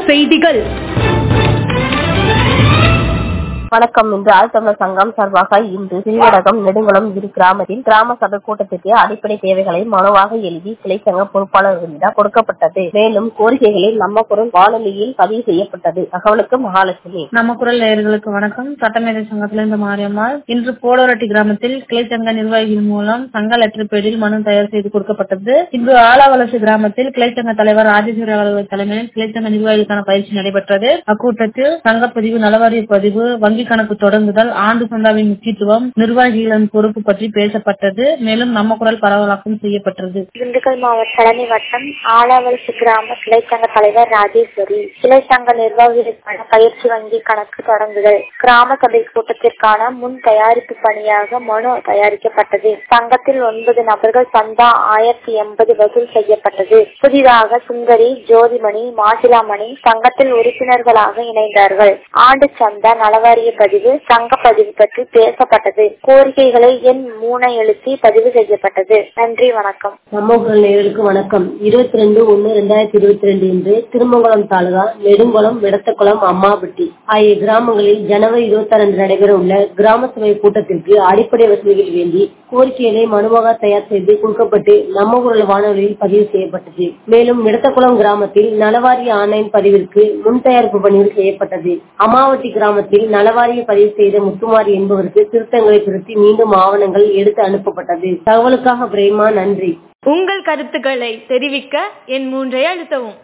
செய்திகள் வணக்கம் இன்று ஆழ்த்தமிழர் சங்கம் சார்பாக இன்று சிறிவடகம் நெடுங்குளம் இரு கிராமத்தில் கிராம சபை கூட்டத்திற்கு அடிப்படை தேவைகளை மனுவாக எழுதி கிளைச்சங்க பொறுப்பாளர்களிடம் கொடுக்கப்பட்டது மேலும் கோரிக்கைகளை நம்ம குரல் வானொலியில் பதிவு செய்யப்பட்டது தகவலுக்கு மகாலட்சுமி நம்ம குரல் நேயர்களுக்கு வணக்கம் சட்டமேதை சங்கத்திலிருந்து மாரியம்மாள் இன்று போலோரட்டி கிராமத்தில் கிளை சங்க நிர்வாகிகள் மூலம் சங்க லெட்டர் பேடில் மனு தயார் செய்து கொடுக்கப்பட்டது இன்று ஆலாவலசு கிராமத்தில் கிளை சங்க தலைவர் ராஜேஸ்வரி அவர்கள் தலைமையில் கிளை சங்க நிர்வாகிகளுக்கான பயிற்சி நடைபெற்றது அக்கூட்டத்தில் சங்கப்பதிவு நலவாரிய பதிவு வங்கி கணக்கு தொடங்குதல் ஆண்டு சந்தாவின் முக்கியத்துவம் நிர்வாகிகளின் பொறுப்பு பற்றி பேசப்பட்டது மேலும் நம்ம குரல் பரவலாக்கம் செய்யப்பட்டது திண்டுக்கல் மாவட்ட தலைமை வட்டம் ஆலாவலசு கிராம கிளைச்சங்க தலைவர் ராஜேஸ்வரி கிளைச்சங்க நிர்வாகிகளுக்கான பயிற்சி வங்கி கணக்கு தொடங்குதல் கிராம சபை கூட்டத்திற்கான முன் தயாரிப்பு பணியாக மனு தயாரிக்கப்பட்டது சங்கத்தில் ஒன்பது நபர்கள் சந்தா ஆயிரத்தி எண்பது வசூல் செய்யப்பட்டது புதிதாக சுந்தரி ஜோதிமணி மாசிலாமணி சங்கத்தில் உறுப்பினர்களாக இணைந்தார்கள் ஆண்டு சந்தா நலவாரிய பதிவு சங்க பதிவு பற்றி பேசப்பட்டது கோரிக்கைகளை எண் மூனை எழுத்தி பதிவு செய்யப்பட்டது நன்றி வணக்கம் நம்ம குரல் நேயர்களுக்கு வணக்கம் இருபத்தி ரெண்டு ஒன்னு ரெண்டாயிரத்தி இருபத்தி ரெண்டு இன்று திருமங்கலம் தாலுகா நெடுங்குளம் விடத்தக்குளம் அம்மாபட்டி ஆகிய கிராமங்களில் ஜனவரி இருபத்தி ஆறு நடைபெற உள்ள கிராம சபை கூட்டத்திற்கு அடிப்படை வசதிகள் வேண்டி கோரிக்கைகளை மனுவாக தயார் செய்து கொடுக்கப்பட்டு நம்ம குரல் வானொலியில் பதிவு செய்யப்பட்டது மேலும் மிடத்தக்குளம் கிராமத்தில் நலவாரிய ஆன்லைன் பதிவிற்கு முன் தயாரிப்பு பணிகள் செய்யப்பட்டது அமாவட்டி கிராமத்தில் நலவாரிய பதிவு செய்த முத்துமாரி என்பவருக்கு திருத்தங்களை திருத்தி மீண்டும் ஆவணங்கள் எடுத்து அனுப்பப்பட்டது தகவலுக்காக பிரேமா நன்றி உங்கள் கருத்துக்களை தெரிவிக்க என் மூன்றை அழுத்தவும்